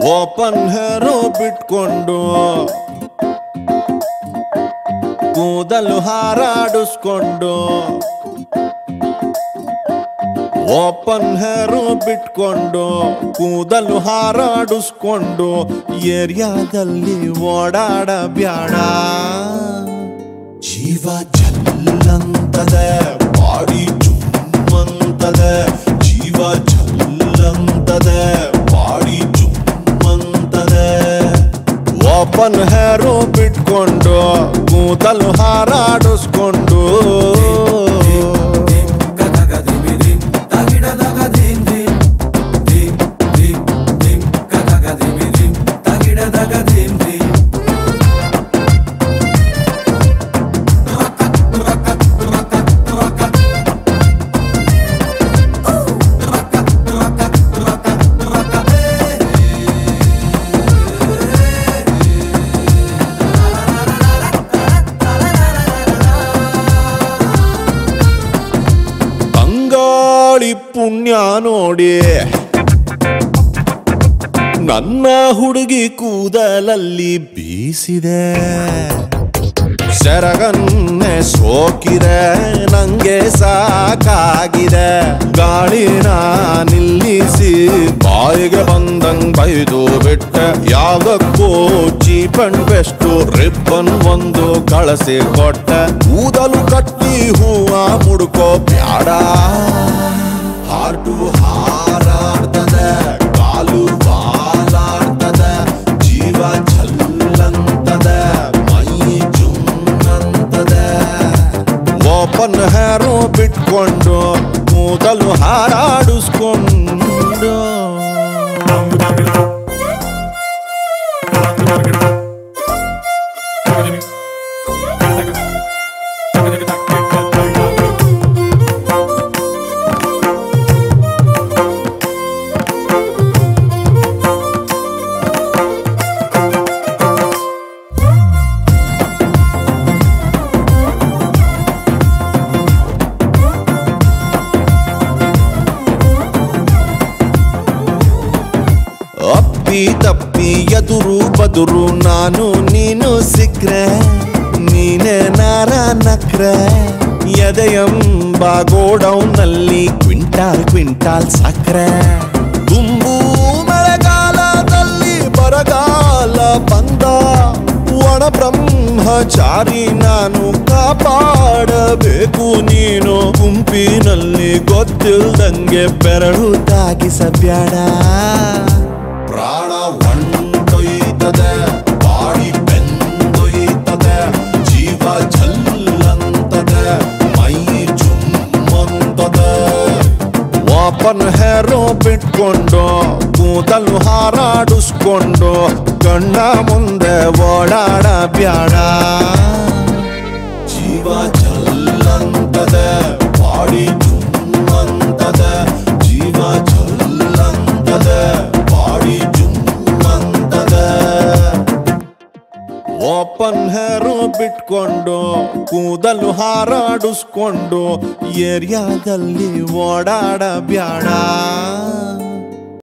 open ಹೇರೋ ಬಿಟ್ಕೊಂಡು ಕೂದಲು ಹಾರಾಡಿಸ್ಕೊಂಡು open ಹೇರು ಬಿಟ್ಕೊಂಡು ಕೂದಲು ಹಾರಾಡಿಸ್ಕೊಂಡು ಏರಿಯಾದಲ್ಲಿ ಓಡಾಡ ಬ್ಯಾಡ ಜೀವ ಜಲ್ಲಂತದೆ ಬಾಡಿ ಚುಮ್ಮಂತದೆ ಜೀವ ಜಲ್ಲಂತದೆ ಬಾಡಿ ಚುಮ್ಮಂತದೆ ಓಪನ್ ಹೇರು ಬಿಟ್ಕೊಂಡು ಕೂದಲು ಹಾರಾಡಿಸ್ಕೊಂಡು ಬಂಗಾಳಿ ಪುಣ್ಯ ನೋಡಿ ನನ್ನ ಹುಡುಗಿ ಕೂದಲಲ್ಲಿ ಬೀಸಿದೆ ಸೆರಗನ್ನೆ ಸೋಕಿದೆ ನಂಗೆ ಸಾಕಾಗಿದೆ ಗಾಳಿನ ನಿಲ್ಲಿಸಿ ಬಾಯಿಗೆ ಬಂದಂಗ್ ಬೈದು ಬಿಟ್ಟೆ ಯಾವಕ್ಕೂ ಚೀಪ್ ಅಂಡ್ ಬೆಸ್ಟ್ ರಿಬ್ಬನ್ ಒಂದು ಕಳಸಿ ಕೊಟ್ಟೆ ಕೂದಲು ಕಟ್ಟಿ ಹೂವ ಮುಡ್ಕೋ ಬ್ಯಾಡ ಹಾರ್ಟು ಹಾರಾಡ್ತದೆ ಕಾಲು ಬಾಲಾಡ್ತದೆ ಜೀವ ಛಲ್ಲಂತದೆ ಮೈ ಜುಮ್ಮಂತದೆ ಓಪನ್ ಹೇರು ಬಿಟ್ಕೊಂಡು ಕೂದಲು ಹಾರಾಡಿಸ್ಕೊಂಡು ಅಪ್ಪಿ ತಪ್ಪಿ ಎದುರು ಬದುರು ನಾನು ನೀನು ಸಿಕ್ರೆ ನೀನೆ ನಾರ ನಕ್ರೆ ಎದೆಯಂಬ ಗೋಡೌನ್ನಲ್ಲಿ ಕ್ವಿಂಟಾಲ್ ಕ್ವಿಂಟಾಲ್ ಸಕ್ರೆ ತುಂಬು ಮಳೆಗಾಲದಲ್ಲಿ ಬರಗಾಲ ಬಂದ ಒಣ ಬ್ರಹ್ಮಚಾರಿ ನಾನು ಕಾಪಾಡಬೇಕು ನೀನು ಗುಂಪಿನಲ್ಲಿ ಗೊತ್ತಿಲ್ದಂಗೆ ಬೆರಳು ತಾಗಿಸಬ್ಯಾಡ ಪ್ರಾಣ ಒಂಟೊಯ್ತದೆ ಬಾಡಿ ಬೆಂದೊಯ್ತದೆ ಜೀವ ಛಲ್ಲಂತದೆ ಮೈ ಚುಮ್ಮಂತದೆ ಓಪನ್ ಹೇರೋ ಬಿಟ್ಕೊಂಡು ಕೂದಲು ಹಾರಾಡಿಸ್ಕೊಂಡು ಕಣ್ಣ ಮುಂದೆ ಓಡಾಡ ಬ್ಯಾಡ ಜೀವ ಚಲ್ಲಂತದೆ ಬಾಡಿ ಚುಮ್ಮಂತದೆ ಜೀವ ಚಲ್ಲಂತದೆ ಬಾಡಿ ಚುಮ್ಮಂತದೆ ಓಪನ್ ಹೇರು ಬಿಟ್ಕೊಂಡು ಕೂದಲು ಹಾರಾಡಿಸ್ಕೊಂಡು ಏರಿಯಾದಲ್ಲಿ ಓಡಾಡ ಬ್ಯಾಡ